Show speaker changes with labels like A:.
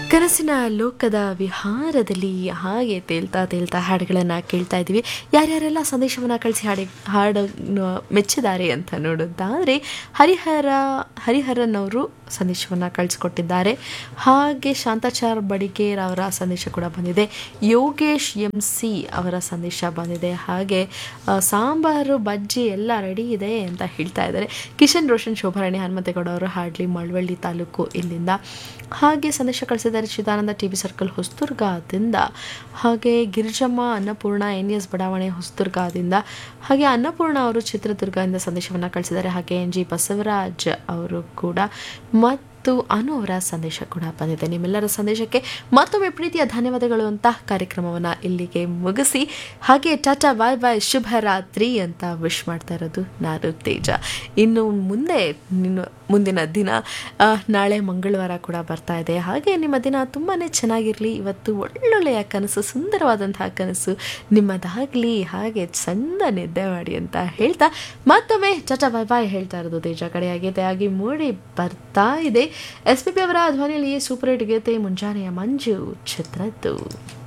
A: ಕನಸಿನ ಲೋಕದ ವಿಹಾರದಲ್ಲಿ ಹಾಗೆ ತೇಲ್ತಾ ತೇಲ್ತಾ ಹಾಡುಗಳನ್ನು ಕೇಳ್ತಾ ಇದ್ದೀವಿ ಯಾರ್ಯಾರೆಲ್ಲ ಸಂದೇಶವನ್ನು ಕಳಿಸಿ ಹಾಡಿ ಹಾಡು ಮೆಚ್ಚಿದ್ದಾರೆ ಅಂತ ನೋಡೋದಾದರೆ ಹರಿಹರ ಹರಿಹರನ್ ಅವರು ಸಂದೇಶವನ್ನು ಕಳಿಸ್ಕೊಟ್ಟಿದ್ದಾರೆ ಹಾಗೆ ಶಾಂತಾಚಾರ್ ಬಡಿಗೇರ್ ಅವರ ಸಂದೇಶ ಕೂಡ ಬಂದಿದೆ ಯೋಗೇಶ್ ಎಂ ಸಿ ಅವರ ಸಂದೇಶ ಬಂದಿದೆ ಹಾಗೆ ಆ, ಸಾಂಬಾರು ಬಜ್ಜಿ ಎಲ್ಲ ರೆಡಿ ಇದೆ ಅಂತ ಹೇಳ್ತಾ ಇದ್ದಾರೆ ಕಿಶನ್ ರೋಷನ್ ಶೋಭಾರಾಣಿ ಹನುಮಂತೇಗೌಡ ಅವರು ಹಾಡ್ಲಿ ಮಳವಳ್ಳಿ ತಾಲೂಕು ಇಲ್ಲಿಂದ ಹಾಗೆ ಸಂದೇಶ ಕಳಿಸಿದ್ದಾರೆ ಚಿದಾನಂದ ಟಿ ಬಿ ಸರ್ಕಲ್ ಹೊಸದುರ್ಗದಿಂದ ಹಾಗೆ ಗಿರಿಜಮ್ಮ ಅನ್ನಪೂರ್ಣ ಎನ್ ಎಸ್ ಬಡಾವಣೆ ಹೊಸದುರ್ಗದಿಂದ ಹಾಗೆ ಅನ್ನಪೂರ್ಣ ಅವರು ಚಿತ್ರದುರ್ಗದಿಂದ ಸಂದೇಶವನ್ನು ಕಳಿಸಿದ್ದಾರೆ ಹಾಗೆ ಎನ್ ಜಿ ಬಸವರಾಜ್ ಅವರು ಕೂಡ ಮತ್ತು ಅನು ಅವರ ಸಂದೇಶ ಕೂಡ ಬಂದಿದೆ ನಿಮ್ಮೆಲ್ಲರ ಸಂದೇಶಕ್ಕೆ ಮತ್ತೊಮ್ಮೆ ಪ್ರೀತಿಯ ಧನ್ಯವಾದಗಳು ಅಂತ ಕಾರ್ಯಕ್ರಮವನ್ನು ಇಲ್ಲಿಗೆ ಮುಗಿಸಿ ಹಾಗೆ ಟಾಟಾ ಬಾಯ್ ಬಾಯ್ ಶುಭ ರಾತ್ರಿ ಅಂತ ವಿಶ್ ಮಾಡ್ತಾ ಇರೋದು ನಾನು ತೇಜ ಇನ್ನು ಮುಂದೆ ನಿನ್ನ ಮುಂದಿನ ದಿನ ಆ, ನಾಳೆ ಮಂಗಳವಾರ ಕೂಡ ಬರ್ತಾ ಇದೆ ಹಾಗೆ ನಿಮ್ಮ ದಿನ ತುಂಬಾ ಚೆನ್ನಾಗಿರಲಿ ಇವತ್ತು ಒಳ್ಳೊಳ್ಳೆಯ ಕನಸು ಸುಂದರವಾದಂತಹ ಕನಸು ನಿಮ್ಮದಾಗಲಿ ಹಾಗೆ ಚಂದ ನಿದ್ದೆ ಮಾಡಿ ಅಂತ ಹೇಳ್ತಾ ಮತ್ತೊಮ್ಮೆ ಟಾಟಾ ಬಾಯ್ ಬಾಯ್ ಹೇಳ್ತಾ ಇರೋದು ತೇಜ ಕಡೆಯಾಗಿದೆ ಆಗಿ ಮೂಡಿ ಬರ್ತಾ ಇದೆ ಎಸ್ ಪಿ ಬಿ ಅವರ ಧ್ವನಿಯಲ್ಲಿ ಸೂಪರ್ ಹಿಟ್ ಗೀತೆ ಮುಂಜಾನೆಯ ಮಂಜು ಚಿತ್ರದ್ದು